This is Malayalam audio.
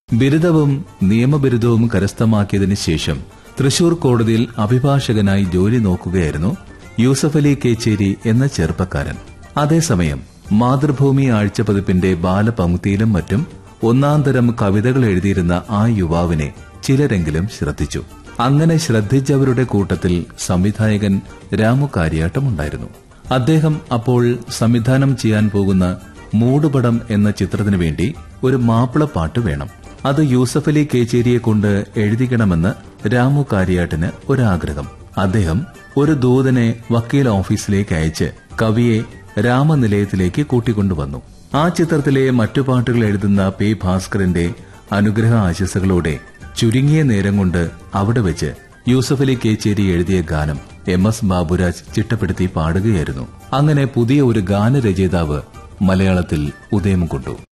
ബിരുദവും നിയമബിരുദവും കരസ്ഥമാക്കിയതിനു ശേഷം തൃശൂർ കോടതിയിൽ അഭിഭാഷകനായി ജോലി നോക്കുകയായിരുന്നു യൂസഫ് അലി കേച്ചേരി എന്ന ചെറുപ്പക്കാരൻ അതേസമയം മാതൃഭൂമി ആഴ്ചപ്പതിപ്പിന്റെ ബാലപംക്തിയിലും മറ്റും ഒന്നാം തരം കവിതകൾ എഴുതിയിരുന്ന ആ യുവാവിനെ ചിലരെങ്കിലും ശ്രദ്ധിച്ചു അങ്ങനെ ശ്രദ്ധിച്ചവരുടെ കൂട്ടത്തിൽ സംവിധായകൻ രാമു കാര്യാട്ടമുണ്ടായിരുന്നു അദ്ദേഹം അപ്പോൾ സംവിധാനം ചെയ്യാൻ പോകുന്ന മൂടുപടം എന്ന ചിത്രത്തിനു വേണ്ടി ഒരു മാപ്പിളപ്പാട്ട് വേണം അത് യൂസഫ് അലി കേച്ചേരിയെ കൊണ്ട് എഴുതിക്കണമെന്ന് രാമു കാര്യാട്ടിന് ഒരാഗ്രഹം അദ്ദേഹം ഒരു ദൂതനെ വക്കീൽ ഓഫീസിലേക്ക് അയച്ച് കവിയെ രാമനിലയത്തിലേക്ക് കൂട്ടിക്കൊണ്ടുവന്നു ആ ചിത്രത്തിലെ മറ്റു പാട്ടുകൾ എഴുതുന്ന പി ഭാസ്കറിന്റെ അനുഗ്രഹ ആശംസകളോടെ ചുരുങ്ങിയ നേരം കൊണ്ട് അവിടെ വെച്ച് യൂസഫ് അലി കേച്ചേരി എഴുതിയ ഗാനം എം എസ് ബാബുരാജ് ചിട്ടപ്പെടുത്തി പാടുകയായിരുന്നു അങ്ങനെ പുതിയ ഒരു ഗാനരചയിതാവ് മലയാളത്തിൽ ഉദയം കൊണ്ടു